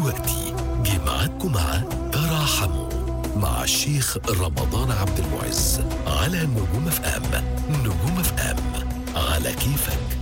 ودلوقتي جمعتكم مع تراحموا مع الشيخ رمضان عبد المعز على نجوم اف ام نجوم اف ام على كيفك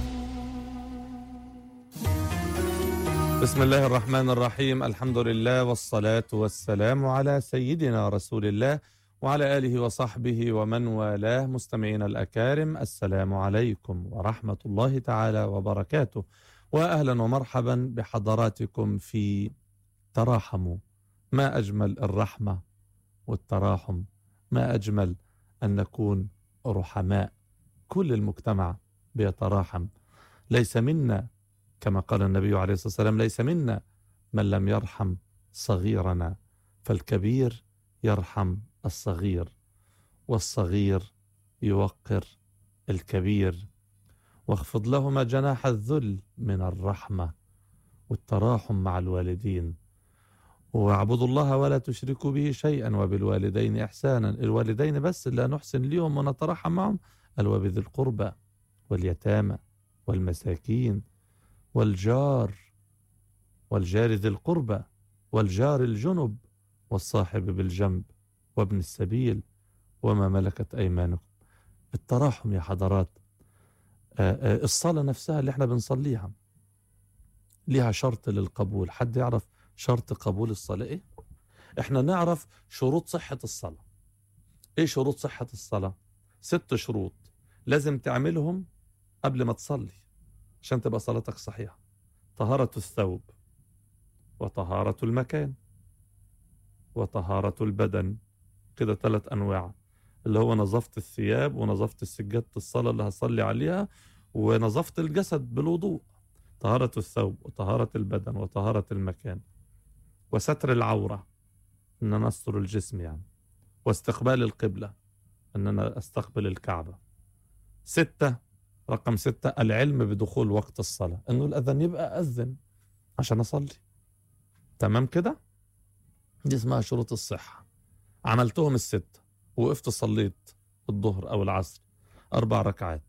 بسم الله الرحمن الرحيم الحمد لله والصلاة والسلام على سيدنا رسول الله وعلى آله وصحبه ومن والاه مستمعين الأكارم السلام عليكم ورحمة الله تعالى وبركاته وأهلا ومرحبا بحضراتكم في تراحموا ما أجمل الرحمة والتراحم ما أجمل أن نكون رحماء كل المجتمع بيتراحم ليس منا كما قال النبي عليه الصلاة والسلام ليس منا من لم يرحم صغيرنا فالكبير يرحم الصغير والصغير يوقر الكبير واخفض لهما جناح الذل من الرحمة والتراحم مع الوالدين واعبدوا الله ولا تشركوا به شيئا وبالوالدين إحسانا الوالدين بس اللي نحسن لهم ونتراحم معهم قال وبذي القربى واليتامى والمساكين والجار والجار ذي القربى والجار الجنب والصاحب بالجنب وابن السبيل وما ملكت أيمانكم التراحم يا حضرات آه، آه، الصلاة نفسها اللي احنا بنصليها ليها شرط للقبول حد يعرف شرط قبول الصلاة ايه احنا نعرف شروط صحة الصلاة ايه شروط صحة الصلاة ست شروط لازم تعملهم قبل ما تصلي عشان تبقى صلاتك صحيحة طهارة الثوب وطهارة المكان وطهارة البدن كده ثلاث أنواع اللي هو نظافة الثياب ونظافة السجادة الصلاة اللي هصلي عليها ونظافة الجسد بالوضوء طهارة الثوب وطهارة البدن وطهارة المكان وستر العورة إن أنا أستر الجسم يعني واستقبال القبلة إن أنا أستقبل الكعبة ستة رقم ستة العلم بدخول وقت الصلاة إنه الأذان يبقى أذن عشان أصلي تمام كده دي اسمها شروط الصحة عملتهم الستة وقفت صليت الظهر أو العصر أربع ركعات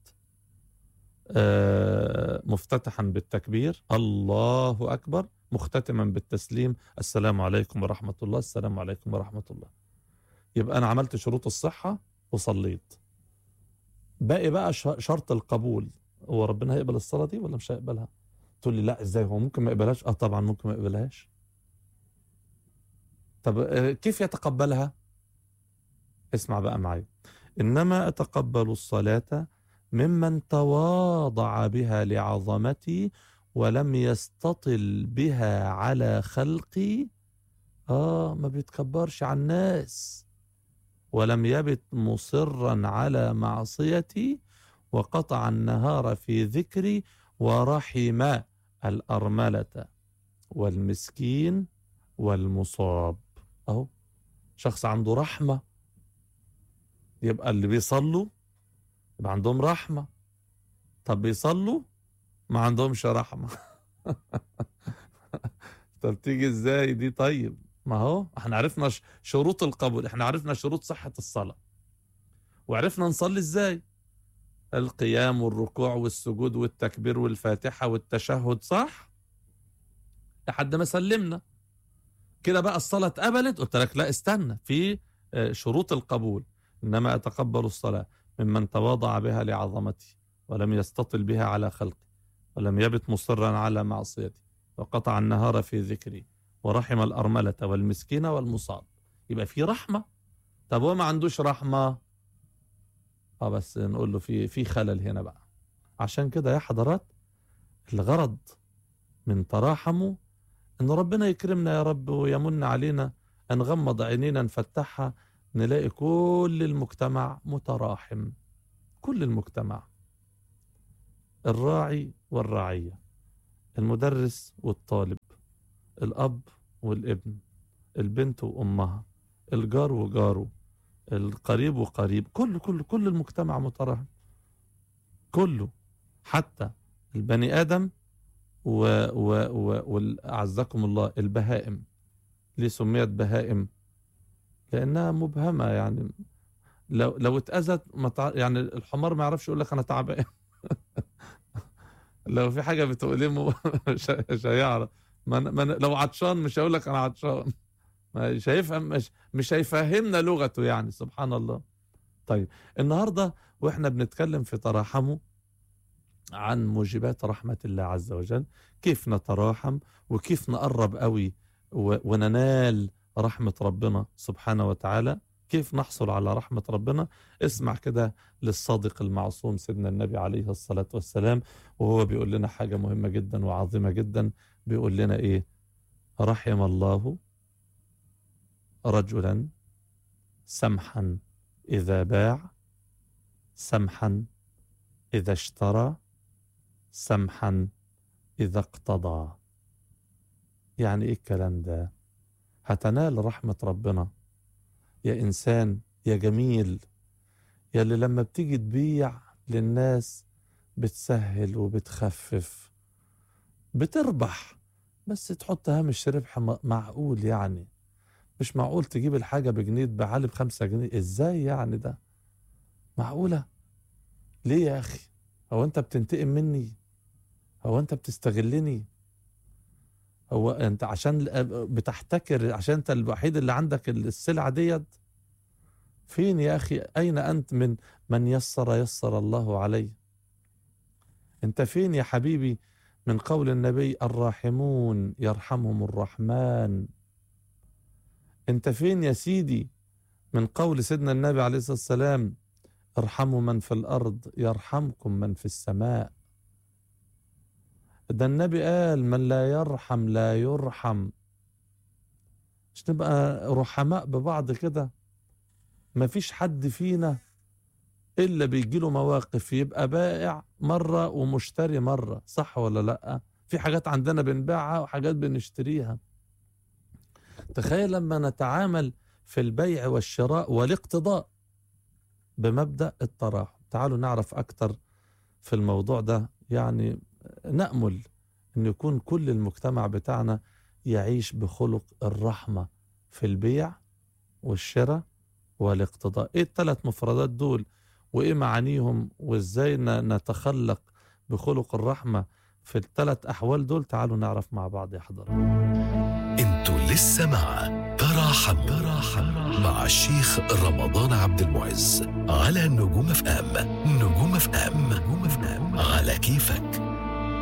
آه، مفتتحا بالتكبير الله أكبر مختتما بالتسليم السلام عليكم ورحمة الله السلام عليكم ورحمة الله يبقى أنا عملت شروط الصحة وصليت باقي بقى ش- شرط القبول هو ربنا هيقبل الصلاة دي ولا مش هيقبلها تقول لي لا ازاي هو ممكن ما يقبلهاش اه طبعا ممكن ما يقبلهاش طب آه، كيف يتقبلها اسمع بقى معي إنما أتقبل الصلاة ممن تواضع بها لعظمتي ولم يستطل بها على خلقي آه ما بيتكبرش على الناس ولم يبت مصرا على معصيتي وقطع النهار في ذكري ورحم الأرملة والمسكين والمصاب أهو شخص عنده رحمة يبقى اللي بيصلوا يبقى عندهم رحمة طب بيصلوا ما عندهمش رحمة طب تيجي ازاي دي طيب ما هو احنا عرفنا ش- شروط القبول احنا عرفنا شروط صحة الصلاة وعرفنا نصلي ازاي القيام والركوع والسجود والتكبير والفاتحة والتشهد صح لحد ما سلمنا كده بقى الصلاة اتقبلت قلت لك لا استنى في آه، شروط القبول إنما أتقبل الصلاة ممن تواضع بها لعظمتي ولم يستطل بها على خلقي ولم يبت مصرا على معصيتي وقطع النهار في ذكري ورحم الأرملة والمسكين والمصاب يبقى في رحمة طب هو ما عندوش رحمة اه بس نقول له في في خلل هنا بقى عشان كده يا حضرات الغرض من تراحموا ان ربنا يكرمنا يا رب ويمن علينا ان غمض عينينا نفتحها نلاقي كل المجتمع متراحم كل المجتمع الراعي والرعية المدرس والطالب الأب والابن البنت وأمها الجار وجاره القريب وقريب كل كل كل المجتمع متراحم كله حتى البني آدم و و و وال- أعزكم الله البهائم ليه سميت بهائم لأنها مبهمة يعني لو لو اتأذت ما تع... يعني الحمار ما يعرفش يقول لك أنا تعبان لو في حاجة بتؤلمه مش مش هيعرف ما أنا- ما أنا لو عطشان مش هقول لك انا عطشان مش هيفهم مش, مش هيفهمنا لغته يعني سبحان الله طيب النهارده واحنا بنتكلم في تراحمه عن موجبات رحمة الله عز وجل كيف نتراحم وكيف نقرب قوي و- وننال رحمة ربنا سبحانه وتعالى كيف نحصل على رحمة ربنا اسمع كده للصادق المعصوم سيدنا النبي عليه الصلاة والسلام وهو بيقول لنا حاجة مهمة جدا وعظيمة جدا بيقول لنا ايه رحم الله رجلا سمحا إذا باع سمحا إذا اشترى سمحا إذا اقتضى يعني إيه الكلام ده هتنال رحمة ربنا يا إنسان يا جميل يا اللي لما بتيجي تبيع للناس بتسهل وبتخفف بتربح بس تحط هامش ربح م- معقول يعني مش معقول تجيب الحاجة بجنيه تبيعها لي بخمسة جنيه ازاي يعني ده معقولة ليه يا أخي هو أنت بتنتقم مني هو أنت بتستغلني هو أنت عشان بتحتكر عشان أنت الوحيد اللي عندك السلعة ديت فين يا أخي أين أنت من من يسر يسر الله عليه أنت فين يا حبيبي من قول النبي الراحمون يرحمهم الرحمن أنت فين يا سيدي من قول سيدنا النبي عليه الصلاة والسلام ارحموا من في الأرض يرحمكم من في السماء ده النبي قال من لا يرحم لا يرحم مش نبقى رحماء ببعض كده مفيش حد فينا إلا بيجيله مواقف يبقى بائع مرة ومشتري مرة صح ولا لأ في حاجات عندنا بنبيعها وحاجات بنشتريها تخيل لما نتعامل في البيع والشراء والاقتضاء بمبدأ التراحم تعالوا نعرف أكتر في الموضوع ده يعني نأمل أن يكون كل المجتمع بتاعنا يعيش بخلق الرحمة في البيع والشراء والاقتضاء ايه الثلاث مفردات دول وايه معانيهم وازاي ن- نتخلق بخلق الرحمة في الثلاث احوال دول تعالوا نعرف مع بعض يا حضرات انتوا لسه مع تراحم تراحم مع الشيخ رمضان عبد المعز على نجوم اف ام نجوم اف ام نجوم اف ام على كيفك